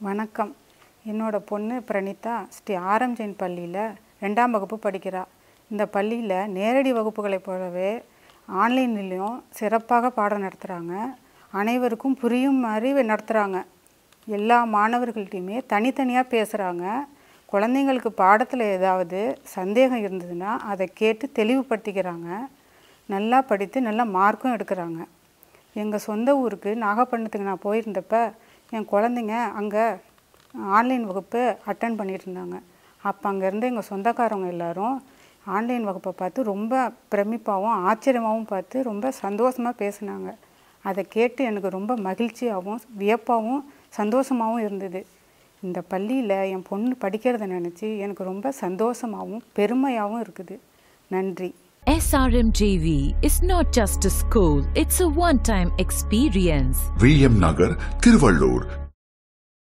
வணக்கம் என்னோட பொண்ணு பிரணிதா ஸ்ரீ ஆரம் ஜெயின் பள்ளியில் ரெண்டாம் வகுப்பு படிக்கிறா இந்த பள்ளியில் நேரடி வகுப்புகளைப் போலவே ஆன்லைன்லேயும் சிறப்பாக பாடம் நடத்துகிறாங்க அனைவருக்கும் புரியும் மாதிரி நடத்துகிறாங்க எல்லா மாணவர்கள்ட்டையுமே தனித்தனியாக பேசுகிறாங்க குழந்தைங்களுக்கு பாடத்தில் ஏதாவது சந்தேகம் இருந்ததுன்னா அதை கேட்டு தெளிவுபடுத்திக்கிறாங்க நல்லா படித்து நல்லா மார்க்கும் எடுக்கிறாங்க எங்கள் சொந்த ஊருக்கு நாகப்பட்டினத்துக்கு நான் போயிருந்தப்ப என் குழந்தைங்க அங்கே ஆன்லைன் வகுப்பு அட்டன் பண்ணிட்டு இருந்தாங்க அப்போ அங்கேருந்து எங்கள் சொந்தக்காரவங்க எல்லாரும் ஆன்லைன் வகுப்பை பார்த்து ரொம்ப பிரமிப்பாகவும் ஆச்சரியமாகவும் பார்த்து ரொம்ப சந்தோஷமாக பேசினாங்க அதை கேட்டு எனக்கு ரொம்ப மகிழ்ச்சியாகவும் வியப்பாகவும் சந்தோஷமாகவும் இருந்தது இந்த பள்ளியில் என் பொண்ணு படிக்கிறத நினச்சி எனக்கு ரொம்ப சந்தோஷமாகவும் பெருமையாகவும் இருக்குது நன்றி SRMJV is not just a school, it's a one time experience. V M நகர் திருவள்ளூர்